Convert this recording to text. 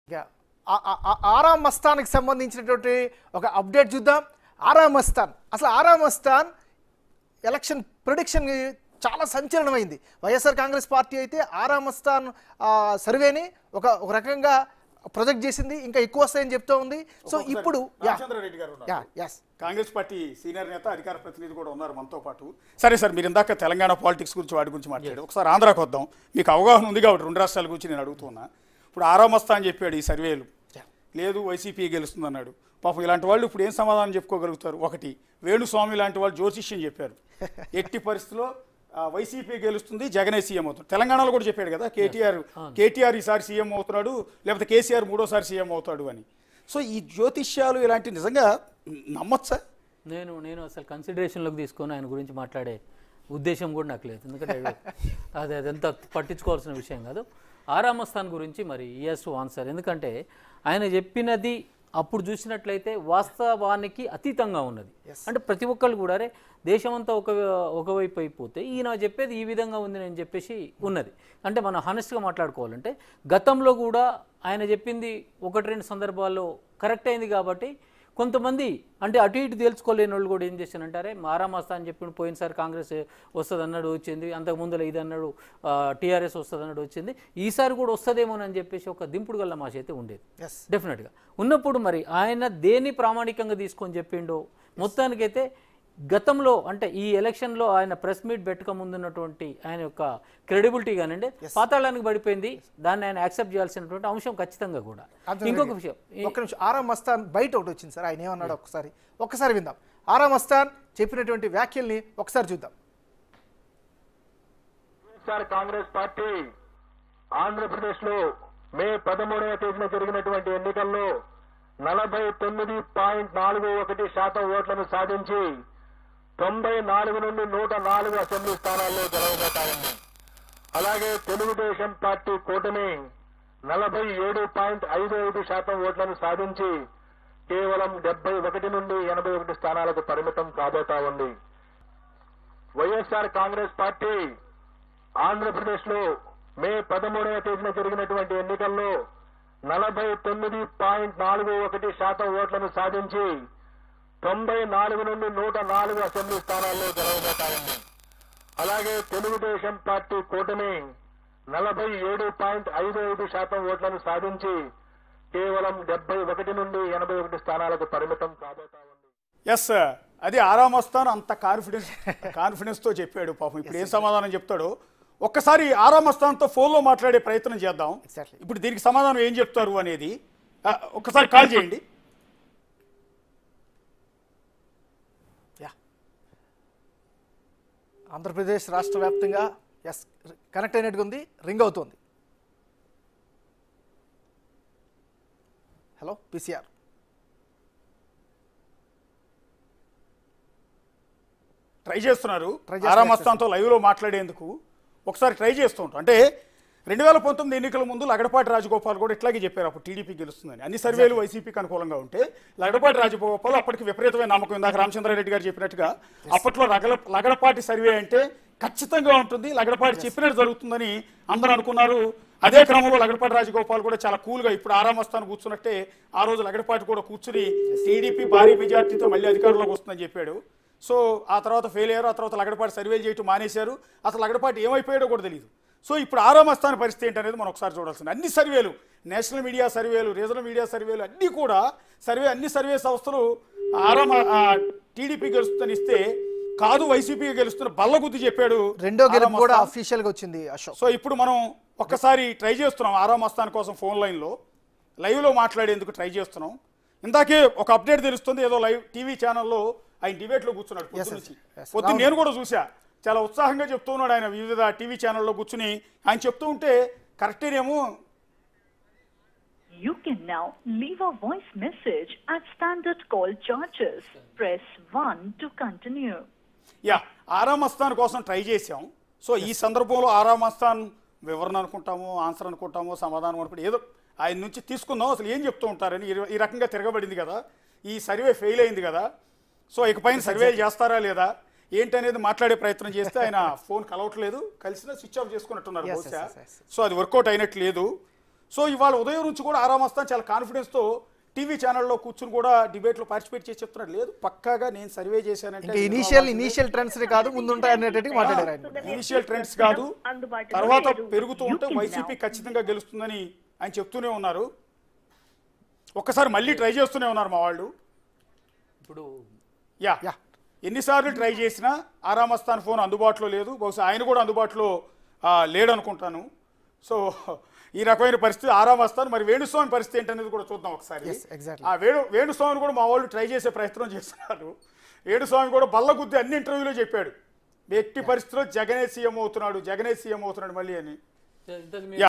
ఇక ఆ- ఆ- ఆ- ఆరా మస్తాన్కి సంబంధించినటువంటి ఒక అప్డేట్ చూద్దాం ఆరా మస్తాన్ అసలు ఆరా మస్తాన్ ఎలక్షన్ ప్రిడిక్షన్ చాలా సంచలనమైంది వైఎస్ఆర్ కాంగ్రెస్ పార్టీ అయితే ఆరా మస్తాన్ ఆ, సర్వేని ఒక ఒక రకంగా ప్రొజెక్ట్ చేసింది ఇంకా ఎక్కువ వస్తాయని చెప్తూ ఉంది సో ఇప్పుడు యా రామచంద్రారెడ్డి గారు ఉన్నారు. Y S Congress party senior నేత అధికార ప్రతినిధి కూడా ఉన్నారు మనతో పాటు సరే సార్ మీరు ఇందాక తెలంగాణ పాలిటిక్స్ గురించి వాటి గురించి మాట్లాడారు ఒకసారి ఆంధ్రాకి వద్దాం మీకు అవగాహన ఉంది కాబట్టి రెండు రాష్ట్రాల గురించి నేను అడుగుతున్నా ఇప్పుడు ఆరామస్తా అని చెప్పాడు ఈ సర్వేలు లేదు వైసీపీ గెలుస్తుంది అన్నాడు పాపం ఇలాంటి వాళ్ళు ఇప్పుడు ఏం సమాధానం చెప్పుకోగలుగుతారు ఒకటి వేణుస్వామి లాంటి వాళ్ళు జ్యోతిష్యం చెప్పారు ఎట్టి పరిస్థితిలో ఆ, వైసీపీ గెలుస్తుంది జగనే సీఎం అవుతాడు తెలంగాణలో కూడా చెప్పాడు కదా కేటీఆర్ కేటీఆర్ ఈసారి సీఎం అవుతున్నాడు లేకపోతే కేసీఆర్ మూడోసారి సీఎం అవుతాడు అని సో ఈ జ్యోతిష్యాలు ఇలాంటి నిజంగా నమ్మచ్చా నేను నేను అసలు కన్సిడరేషన్లోకి తీసుకొని ఆయన గురించి మాట్లాడే ఉద్దేశం కూడా నాకు లేదు ఎందుకంటే అది అదంతా పట్టించుకోవాల్సిన విషయం కాదు ఆరామస్థాన్ గురించి మరి ఈఎస్ టు ఆన్సర్ ఎందుకంటే ఆయన చెప్పినది అప్పుడు చూసినట్లయితే వాస్తవానికి అతీతంగా ఉన్నది అంటే ప్రతి ఒక్కళ్ళు కూడా అరే దేశమంతా ఒక ఒకవైపు అయిపోతే ఈయన చెప్పేది ఈ విధంగా ఉంది నేను చెప్పేసి ఉన్నది అంటే మనం హానెస్ట్గా మాట్లాడుకోవాలంటే గతంలో కూడా ఆయన చెప్పింది ఒకటి రెండు సందర్భాల్లో కరెక్ట్ అయింది కాబట్టి కొంతమంది అంటే అటు ఇటు తేల్చుకోలేని వాళ్ళు కూడా ఏం చేశానంటారే మారామాస్తా అని చెప్పి పోయినసారి కాంగ్రెస్ వస్తుంది అన్నాడు వచ్చింది అంతకు ముందులో ఇది అన్నాడు టీఆర్ఎస్ వస్తుంది అన్నాడు వచ్చింది ఈసారి కూడా వస్తుందేమోనని చెప్పేసి ఒక దింపుడు గల్ల మాష అయితే ఉండేది ఎస్ డెఫినెట్గా ఉన్నప్పుడు మరి ఆయన దేన్ని ప్రామాణికంగా తీసుకొని చెప్పిండో మొత్తానికైతే గతంలో అంటే ఈ ఎలక్షన్లో ఆయన ప్రెస్ మీట్ పెట్టక ముందున్నటువంటి ఆయన యొక్క క్రెడిబిలిటీ కానివ్వండి పాతాళానికి పడిపోయింది దాన్ని ఆయన యాక్సెప్ట్ చేయాల్సినటువంటి అంశం ఖచ్చితంగా కూడా ఇంకొక విషయం ఒక్క నిమిషం ఆరా మస్తాన్ బయట ఒకటి వచ్చింది సార్ ఆయన ఏమన్నాడు ఒకసారి ఒక్కసారి విందాం ఆరా మస్తాన్ చెప్పినటువంటి వ్యాఖ్యల్ని ఒకసారి చూద్దాం వైఎస్ఆర్ కాంగ్రెస్ పార్టీ ఆంధ్రప్రదేశ్ లో మే పదమూడవ తేదీన జరిగినటువంటి ఎన్నికల్లో నలభై తొమ్మిది పాయింట్ నాలుగు ఒకటి శాతం ఓట్లను సాధించి తొంభై నాలుగు నుండి నూట నాలుగు అసెంబ్లీ స్థానాల్లో గెలవబోతాయండి అలాగే తెలుగుదేశం పార్టీ కూటమి నలభై ఏడు పాయింట్ ఐదు ఐదు శాతం ఓట్లను సాధించి కేవలం డెబ్బై ఒకటి నుండి ఎనభై ఒకటి స్థానాలకు పరిమితం కాబోతా ఉంది వైఎస్ఆర్ కాంగ్రెస్ పార్టీ ఆంధ్రప్రదేశ్ లో మే పదమూడవ తేదీన జరిగినటువంటి ఎన్నికల్లో నలభై తొమ్మిది పాయింట్ నాలుగు ఒకటి శాతం ఓట్లను సాధించి తొంభై నాలుగు నుండి నూట నాలుగు అసెంబ్లీ స్థానాల్లో గెలవబోతాయండి అలాగే తెలుగుదేశం పార్టీ కూటమి నలభై ఏడు పాయింట్ ఐదు ఐదు శాతం ఓట్లను సాధించి కేవలం డెబ్బై ఒకటి నుండి ఎనభై ఒకటి స్థానాలకు పరిమితం కాబోతా ఉంది ఎస్ అది ఆరామస్తాన్ అంత కాన్ఫిడెన్స్ కాన్ఫిడెన్స్తో చెప్పాడు పాపం ఇప్పుడు ఏం సమాధానం చెప్తాడో ఒక్కసారి ఆరామస్తాన్తో ఫోన్లో మాట్లాడే ప్రయత్నం చేద్దాం Exactly. ఇప్పుడు దీనికి సమాధానం ఏం చెప్తారు అనేది ఆ, ఒక్కసారి కాల్ చేయండి యా ఆంధ్రప్రదేశ్ రాష్ట్ర వ్యాప్తంగా ఎస్ కనెక్ట్ అయినట్టుగా ఉంది రింగ్ అవుతుంది హలో పిసిఆర్ ట్రై చేస్తున్నారు Try చేస్తున్నారు. ఆరామస్తాన్తో లైవ్లో మాట్లాడేందుకు ఒకసారి ట్రై చేస్తూ ఉంటాం అంటే రెండు వేల పంతొమ్మిది ఎన్నికల ముందు లగడపాటి రాజగోపాల్ కూడా ఇట్లాగే చెప్పారు అప్పుడు టీడీపీ గెలుస్తుందని అన్ని సర్వేలు వైసీపీకి అనుకూలంగా ఉంటే లగడపాటి రాజగోపాల్ అప్పటికి విపరీతమైన నమ్మకం ఇందాక రామచంద్రారెడ్డి గారు చెప్పినట్టుగా అప్పట్లో రగల లగడపాటి సర్వే అంటే ఖచ్చితంగా ఉంటుంది లగడపాటి చెప్పినట్టు జరుగుతుందని అందరూ అనుకున్నారు అదే క్రమంలో లగడపాటి రాజగోపాల్ కూడా చాలా కూల్గా ఇప్పుడు ఆరామస్థానం కూర్చున్నట్టే ఆ రోజు లగడపాటి కూడా కూర్చుని టీడీపీ భారీ మెజార్టీతో మళ్ళీ అధికారంలోకి వస్తుందని చెప్పాడు సో ఆ తర్వాత ఫెయిల్ అయ్యారు ఆ తర్వాత లగడపాటి సర్వేలు చేయటం మానేశారు అసలు లగడపాటి ఏమైపోయాడో కూడా తెలియదు సో ఇప్పుడు ఆరామస్థాన పరిస్థితి ఏంటనేది మనం ఒకసారి చూడాల్సింది అన్ని సర్వేలు నేషనల్ మీడియా సర్వేలు రీజనల్ మీడియా సర్వేలు అన్నీ కూడా సర్వే అన్ని సర్వే సంస్థలు ఆరామ టీడీపీ గెలుస్తుందని ఇస్తే కాదు వైసీపీ గెలుస్తున్న బల్లగుద్ది చెప్పాడు రెండో గెలుపు కూడా ఆరామస్థాన్. అఫీషియల్గా వచ్చింది అశోక్ సో ఇప్పుడు మనం ఒక్కసారి ట్రై చేస్తున్నాం ఆరామస్థాన్ కోసం ఫోన్ లైన్లో లైవ్లో మాట్లాడేందుకు ట్రై చేస్తున్నాం ఇందాకే ఒక అప్డేట్ తెలుస్తుంది ఏదో లైవ్ టీవీ ఛానల్లో ఆయన డిబేట్లో కూర్చున్నాడు Yes, పొద్దు yes, నుంచి yes. పొద్దు నేను కూడా చూసా చాలా ఉత్సాహంగా చెప్తూ ఉన్నాడు ఆయన వివిధ టీవీ ఛానల్లో కూర్చుని ఆయన చెప్తూ ఉంటే కరెక్టేనేమో You can now leave a voice message at standard call charges. Press 1 to continue. Yeah ఆరామస్థాన్ కోసం ట్రై చేశాం సో ఈ సందర్భంలో ఆరామస్థాన్ వివరణ అనుకుంటాము ఆన్సర్ అనుకుంటాము సమాధానం అనుకుంటాము ఏదో ఆయన నుంచి తీసుకుందాం అసలు ఏం చెప్తూ ఉంటారని ఈ- ఈ రకంగా తిరగబడింది కదా ఈ సర్వే ఫెయిల్ అయింది కదా సో ఇకపైన సర్వేలు చేస్తారా లేదా ఏంటనేది మాట్లాడే ప్రయత్నం చేస్తే ఆయన ఫోన్ కలవట్లేదు కలిసినా స్విచ్ ఆఫ్ చేసుకున్నట్టున్నారు Yes, బహుశా yes, yes, yes. సో అది వర్కౌట్ అయినట్టు లేదు సో ఇవాళ ఉదయం నుంచి కూడా ఆరామస్తాన్ చాలా కాన్ఫిడెన్స్తో టీవీ ఛానల్లో కూర్చుని కూడా డిబేట్లో పార్టిసిపేట్ చేసి చెప్తున్నాడు లేదు పక్కాగా నేను సర్వే చేశానంటే ఇంకా ఇనీషియల్ ఇనీషియల్ ట్రెండ్స్ కాదు ముందుంటాయి అనేటట్టు మాట్లాడారు ఆయన ఇనిషియల్ ట్రెండ్స్ కాదు తర్వాత పెరుగుతూ ఉంటే వైసీపీ ఖచ్చితంగా గెలుస్తుందని ఆయన చెప్తూనే ఉన్నారు ఒక్కసారి మళ్ళీ ట్రై చేస్తూనే ఉన్నారు మా వాళ్ళు ఇప్పుడు యా యా. ఎన్నిసార్లు ట్రై చేసినా ఆరామస్థాన్ ఫోన్ అందుబాటులో లేదు బహుశా ఆయన కూడా అందుబాటులో ఆ, లేడు అనుకుంటాను సో ఈ రకమైన పరిస్థితి ఆరామస్థాన్ మరి వేణుస్వామి పరిస్థితి ఏంటనేది కూడా చూద్దాం ఒకసారి Yes, exactly. ఆ వేణు వేణుస్వామిని కూడా మా వాళ్ళు ట్రై చేసే ప్రయత్నం చేస్తున్నారు వేణుస్వామి కూడా బల్లగుద్ది అన్ని ఇంటర్వ్యూలో చెప్పాడు ఎట్టి పరిస్థితిలో జగనే సీఎం అవుతున్నాడు జగనే సీఎం అవుతున్నాడు మళ్ళీ అని ఇంతకు యా.